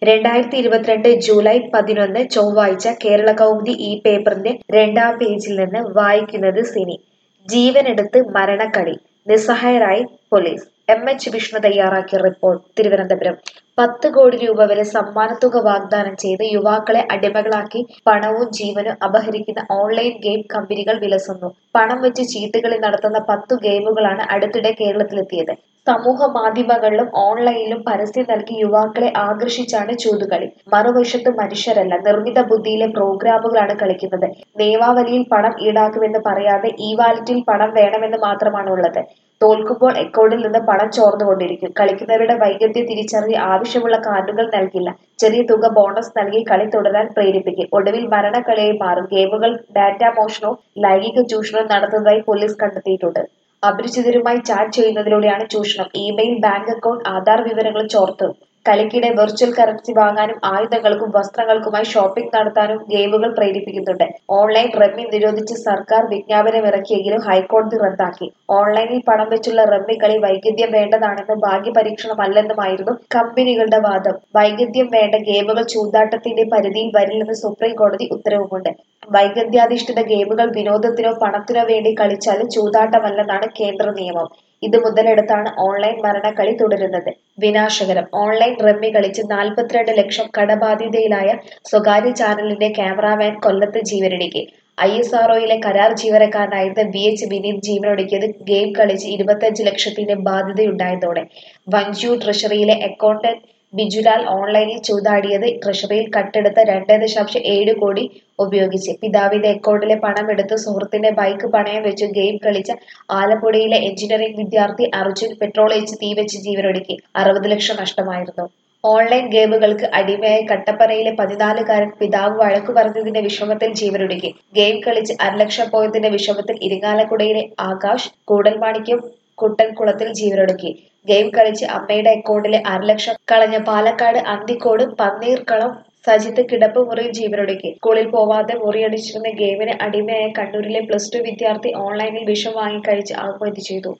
രണ്ടായിരത്തി ഇരുപത്തിരണ്ട് ജൂലൈ പതിനൊന്ന് ചൊവ്വാഴ്ച കേരള കൗമുദി ഈ പേപ്പറിന്റെ രണ്ടാം പേജിൽ നിന്ന് വായിക്കുന്നത് സിനി ജീവനെടുത്ത് മരണക്കളി നിസ്സഹായരായി പോലീസ് എം എച്ച് വിഷ്ണു തയ്യാറാക്കിയ റിപ്പോർട്ട് തിരുവനന്തപുരം പത്ത് കോടി രൂപ വരെ സമ്മാനത്തുക വാഗ്ദാനം ചെയ്ത് യുവാക്കളെ അടിമകളാക്കി പണവും ജീവനും അപഹരിക്കുന്ന ഓൺലൈൻ ഗെയിം കമ്പനികൾ വിലസുന്നു പണം വെച്ച് ചീട്ടുകളി നടത്തുന്ന പത്തു ഗെയിമുകളാണ് അടുത്തിടെ കേരളത്തിലെത്തിയത് സമൂഹ മാധ്യമങ്ങളിലും ഓൺലൈനിലും പരസ്യം നൽകി യുവാക്കളെ ആകർഷിച്ചാണ് ചൂതുകളി മറുവശത്ത് മനുഷ്യരല്ല നിർമ്മിത ബുദ്ധിയിലെ പ്രോഗ്രാമുകളാണ് കളിക്കുന്നത് നിയമാവലിയിൽ പണം ഈടാക്കുമെന്ന് പറയാതെ ഇ വാലറ്റിൽ പണം വേണമെന്ന് മാത്രമാണ് ഉള്ളത് തോൽക്കുമ്പോൾ അക്കൗണ്ടിൽ നിന്ന് പണം ചോർന്നുകൊണ്ടിരിക്കും കളിക്കുന്നവരുടെ വൈകല്യം തിരിച്ചറിഞ്ഞ് ആവശ്യമുള്ള കാർഡുകൾ നൽകില്ല ചെറിയ തുക ബോണസ് നൽകി കളി തുടരാൻ പ്രേരിപ്പിക്കും ഒടുവിൽ മരണക്കളിയായി മാറും ഗെയിമുകൾ ഡാറ്റ മോഷണവും ലൈംഗിക ചൂഷണവും നടത്തുന്നതായി പോലീസ് കണ്ടെത്തിയിട്ടുണ്ട് അപരിചിതരുമായി ചാറ്റ് ചെയ്യുന്നതിലൂടെയാണ് ചൂഷണം ഇമെയിൽ ബാങ്ക് അക്കൗണ്ട് ആധാർ വിവരങ്ങൾ ചോർത്തും കളിക്കിടെ വെർച്വൽ കറൻസി വാങ്ങാനും ആയുധങ്ങൾക്കും വസ്ത്രങ്ങൾക്കുമായി ഷോപ്പിംഗ് നടത്താനും ഗെയിമുകൾ പ്രേരിപ്പിക്കുന്നുണ്ട് ഓൺലൈൻ റമ്മി നിരോധിച്ച് സർക്കാർ വിജ്ഞാപനം ഇറക്കിയെങ്കിലും ഹൈക്കോടതി റദ്ദാക്കി ഓൺലൈനിൽ പണം വെച്ചുള്ള റമ്മി കളി വൈകല്യം വേണ്ടതാണെന്നും ഭാഗ്യപരീക്ഷണമല്ലെന്നുമായിരുന്നു കമ്പനികളുടെ വാദം വൈകല്യം വേണ്ട ഗെയിമുകൾ ചൂതാട്ടത്തിന്റെ പരിധിയിൽ വരില്ലെന്ന് സുപ്രീം കോടതി ഉത്തരവുമുണ്ട് വൈകല്യാധിഷ്ഠിത ഗെയിമുകൾ വിനോദത്തിനോ പണത്തിനോ വേണ്ടി കളിച്ചാലും ചൂതാട്ടമല്ലെന്നാണ് കേന്ദ്ര നിയമം ഇത് മുതലെടുത്താണ് ഓൺലൈൻ മരണക്കളി തുടരുന്നത് വിനാശകരം ഓൺലൈൻ റമ്മി കളിച്ച് നാൽപ്പത്തിരണ്ട് ലക്ഷം കടബാധിതയിലായ സ്വകാര്യ ചാനലിന്റെ ക്യാമറാമാൻ കൊല്ലത്ത് ജീവനൊടുക്കി ഐ എസ് ആർഒയിലെ കരാർ ജീവനക്കാരനായിരുന്ന ബി എച്ച് വിനീത് ജീവനൊടുക്കിയത് ഗെയിം കളിച്ച് ഇരുപത്തഞ്ച് ലക്ഷത്തിന്റെ ബാധ്യതയുണ്ടായതോടെ വഞ്ചു ട്രഷറിയിലെ അക്കൗണ്ടന്റ് ബിജുലാൽ ഓൺലൈനിൽ ചൂതാടിയത് ട്രഷറിയിൽ കട്ടെടുത്ത രണ്ട് ദശാംശം ഏഴ് കോടി ഉപയോഗിച്ച് പിതാവിന്റെ അക്കൗണ്ടിലെ പണം എടുത്ത് സുഹൃത്തിന്റെ ബൈക്ക് പണയം വെച്ച് ഗെയിം കളിച്ച ആലപ്പുഴയിലെ എഞ്ചിനീയറിംഗ് വിദ്യാർത്ഥി അർജുൻ പെട്രോൾ ഒഴിച്ച് തീവെച്ച് ജീവനൊടുക്കി അറുപത് ലക്ഷം നഷ്ടമായിരുന്നു ഓൺലൈൻ ഗെയിമുകൾക്ക് അടിമയായി കട്ടപ്പനയിലെ പതിനാലുകാരൻ പിതാവ് വഴക്കു പറഞ്ഞതിന്റെ വിഷമത്തിൽ ജീവനൊടുക്കി ഗെയിം കളിച്ച് അരലക്ഷം പോയതിന്റെ വിഷമത്തിൽ ഇരിങ്ങാലക്കുടയിലെ ആകാശ് കൂടൽമാണിക്യം കുട്ടൻകുളത്തിൽ ജീവനൊടുക്കി ഗെയിം കളിച്ച് അമ്മയുടെ അക്കൗണ്ടിലെ അരലക്ഷം കളഞ്ഞ പാലക്കാട് അന്തിക്കോട് പന്നീർക്കളം സജിത്ത് കിടപ്പ് മുറിയിൽ ജീവനൊടുക്കി സ്കൂളിൽ പോവാതെ മുറിയടിച്ചിരുന്ന ഗെയിമിന് അടിമയായ കണ്ണൂരിലെ പ്ലസ് ടു വിദ്യാർത്ഥി ഓൺലൈനിൽ വിഷം വാങ്ങി കഴിച്ച് ആത്മഹത്യ ചെയ്തു